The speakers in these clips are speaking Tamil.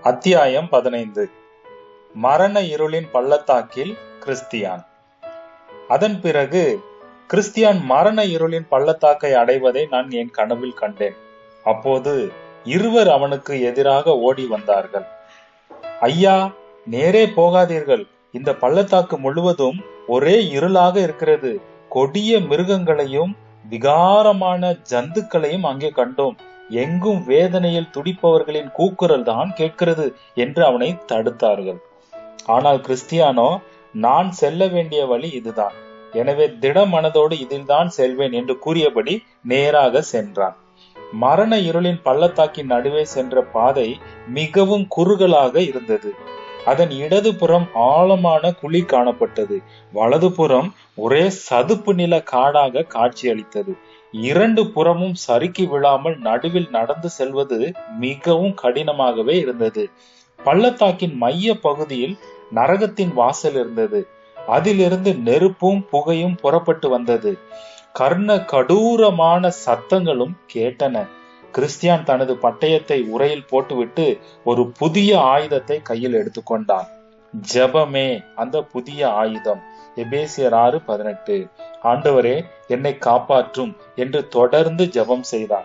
அத்தியாயம் பதினைந்து மரண இருளின் பள்ளத்தாக்கில் கிறிஸ்தியான் அதன் பிறகு கிறிஸ்தியான் மரண இருளின் பள்ளத்தாக்கை அடைவதை நான் என் கனவில் கண்டேன் அப்போது இருவர் அவனுக்கு எதிராக ஓடி வந்தார்கள் ஐயா நேரே போகாதீர்கள் இந்த பள்ளத்தாக்கு முழுவதும் ஒரே இருளாக இருக்கிறது கொடிய மிருகங்களையும் விகாரமான ஜந்துக்களையும் அங்கே கண்டோம் எங்கும் வேதனையில் துடிப்பவர்களின் கூக்குரல் தான் கேட்கிறது என்று அவனை தடுத்தார்கள் ஆனால் கிறிஸ்டியானோ நான் செல்ல வேண்டிய வழி இதுதான் எனவே திட மனதோடு இதில்தான் செல்வேன் என்று கூறியபடி நேராக சென்றான் மரண இருளின் பள்ளத்தாக்கின் நடுவே சென்ற பாதை மிகவும் குறுகலாக இருந்தது அதன் இடதுபுறம் ஆழமான குழி காணப்பட்டது வலதுபுறம் ஒரே சதுப்பு நில காடாக காட்சியளித்தது இரண்டு புறமும் சறுக்கி விழாமல் நடுவில் நடந்து செல்வது மிகவும் கடினமாகவே இருந்தது பள்ளத்தாக்கின் மைய பகுதியில் நரகத்தின் வாசல் இருந்தது அதிலிருந்து நெருப்பும் புகையும் புறப்பட்டு வந்தது கர்ண கடூரமான சத்தங்களும் கேட்டன கிறிஸ்டியான் தனது பட்டயத்தை உரையில் போட்டுவிட்டு ஒரு புதிய ஆயுதத்தை கையில் எடுத்துக்கொண்டான் ஜபமே அந்த புதிய ஆயுதம் எபேசியர் ஆறு பதினெட்டு ஆண்டவரே என்னை காப்பாற்றும் என்று தொடர்ந்து ஜபம் செய்தான்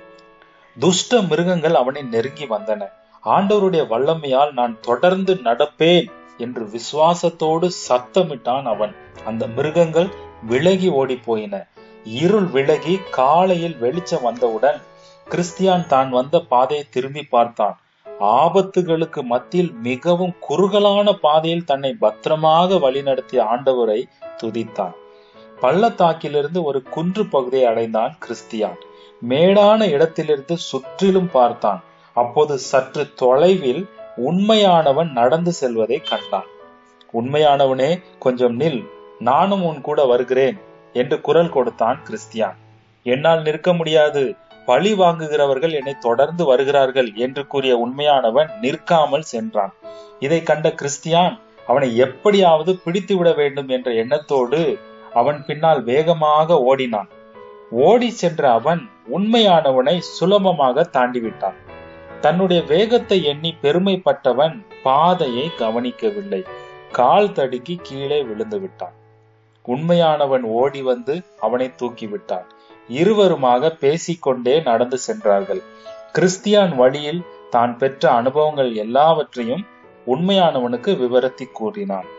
துஷ்ட மிருகங்கள் அவனை நெருங்கி வந்தன ஆண்டவருடைய வல்லமையால் நான் தொடர்ந்து நடப்பேன் என்று விசுவாசத்தோடு சத்தமிட்டான் அவன் அந்த மிருகங்கள் விலகி ஓடி போயின இருள் விலகி காலையில் வெளிச்சம் வந்தவுடன் கிறிஸ்தியான் தான் வந்த பாதையை திரும்பி பார்த்தான் ஆபத்துகளுக்கு மத்தியில் மிகவும் குறுகலான பாதையில் தன்னை பத்திரமாக வழிநடத்திய ஆண்டவரை துதித்தான் பள்ளத்தாக்கிலிருந்து ஒரு குன்று பகுதியை அடைந்தான் கிறிஸ்தியான் மேடான இடத்திலிருந்து சுற்றிலும் பார்த்தான் அப்போது சற்று தொலைவில் உண்மையானவன் நடந்து செல்வதை கண்டான் உண்மையானவனே கொஞ்சம் நில் நானும் உன் கூட வருகிறேன் என்று குரல் கொடுத்தான் கிறிஸ்தியான் என்னால் நிற்க முடியாது பழி வாங்குகிறவர்கள் என்னை தொடர்ந்து வருகிறார்கள் என்று கூறிய உண்மையானவன் நிற்காமல் சென்றான் இதை கண்ட கிறிஸ்தியான் அவனை எப்படியாவது பிடித்து விட வேண்டும் என்ற எண்ணத்தோடு அவன் பின்னால் வேகமாக ஓடினான் ஓடி சென்ற அவன் உண்மையானவனை சுலபமாக தாண்டிவிட்டான் தன்னுடைய வேகத்தை எண்ணி பெருமைப்பட்டவன் பாதையை கவனிக்கவில்லை கால் தடுக்கி கீழே விழுந்து விட்டான் உண்மையானவன் ஓடி வந்து அவனை தூக்கி விட்டான் இருவருமாக பேசிக்கொண்டே நடந்து சென்றார்கள் கிறிஸ்தியான் வழியில் தான் பெற்ற அனுபவங்கள் எல்லாவற்றையும் உண்மையானவனுக்கு விவரத்தி கூறினான்